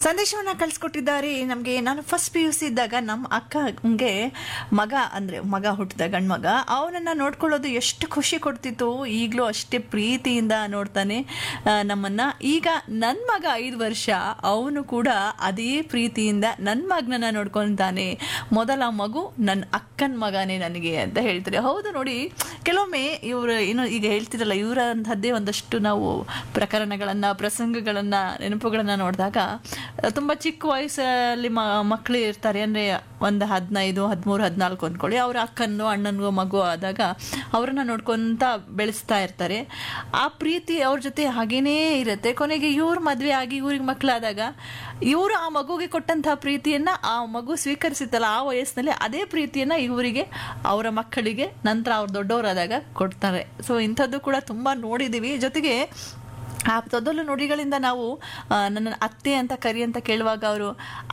ಸಂದೇಶವನ್ನ ಕಳಿಸ್ಕೊಟ್ಟಿದ್ದಾರೆ ನಮಗೆ ನಾನು ಫಸ್ಟ್ ಪಿ ಯು ಸಿ ಇದ್ದಾಗ ನಮ್ಮ ಅಕ್ಕಂಗೆ ಮಗ ಅಂದರೆ ಮಗ ಹುಟ್ಟಿದ ಗಂಡು ಮಗ ಅವನನ್ನ ನೋಡ್ಕೊಳ್ಳೋದು ಎಷ್ಟು ಖುಷಿ ಕೊಡ್ತಿತ್ತು ಈಗಲೂ ಅಷ್ಟೇ ಪ್ರೀತಿಯಿಂದ ನೋಡ್ತಾನೆ ಆ, ನಮ್ಮನ್ನ ಈಗ ನನ್ನ ಮಗ ಐದು ವರ್ಷ ಅವನು ಕೂಡ ಅದೇ ಪ್ರೀತಿಯಿಂದ ನನ್ನ ಮಗನನ್ನ ನೋಡ್ಕೊತಾನೆ ಮೊದಲ ಮಗು ನನ್ನ ಅಕ್ಕನ ಮಗನೇ ನನಗೆ ಅಂತ ಹೇಳ್ತಾರೆ ಹೌದು ನೋಡಿ ಕೆಲವೊಮ್ಮೆ ಇವರು ಏನು ಈಗ ಹೇಳ್ತಿರಲ್ಲ ಇವರ ಅಂತಹದ್ದೇ ಒಂದಷ್ಟು ನಾವು ಪ್ರಕರಣಗಳನ್ನು ಪ್ರಸಂಗಗಳನ್ನು ನೆನಪುಗಳನ್ನು ನೋಡಿದಾಗ ತುಂಬ ಚಿಕ್ಕ ವಯಸ್ಸಲ್ಲಿ ಮ ಮಕ್ಕಳು ಇರ್ತಾರೆ ಅಂದರೆ ಒಂದು ಹದಿನೈದು ಹದಿಮೂರು ಹದಿನಾಲ್ಕು ಅಂದ್ಕೊಳ್ಳಿ ಅವ್ರ ಅಕ್ಕನೋ ಅಣ್ಣನಿಗೋ ಮಗು ಆದಾಗ ಅವ್ರನ್ನ ನೋಡ್ಕೊತ ಬೆಳೆಸ್ತಾ ಇರ್ತಾರೆ ಆ ಪ್ರೀತಿ ಅವ್ರ ಜೊತೆ ಹಾಗೇನೇ ಇರುತ್ತೆ ಕೊನೆಗೆ ಇವ್ರ ಮದುವೆ ಆಗಿ ಇವ್ರಿಗೆ ಮಕ್ಕಳಾದಾಗ ಇವರು ಆ ಮಗುಗೆ ಕೊಟ್ಟಂತಹ ಪ್ರೀತಿಯನ್ನ ಆ ಮಗು ಸ್ವೀಕರಿಸಿತ್ತಲ್ಲ ಆ ವಯಸ್ಸಿನಲ್ಲಿ ಅದೇ ಪ್ರೀತಿಯನ್ನ ಇವರಿಗೆ ಅವರ ಮಕ್ಕಳಿಗೆ ನಂತರ ಅವ್ರು ದೊಡ್ಡವರಾದಾಗ ಕೊಡ್ತಾರೆ ಸೊ ಇಂಥದ್ದು ಕೂಡ ತುಂಬ ನೋಡಿದ್ದೀವಿ ಜೊತೆಗೆ ಆ ತೊದಲು ನುಡಿಗಳಿಂದ ನಾವು ಆ, ನನ್ನ ಅತ್ತೆ ಅಂತ ಕರಿ ಅಂತ ಕೇಳುವಾಗ ಅವರು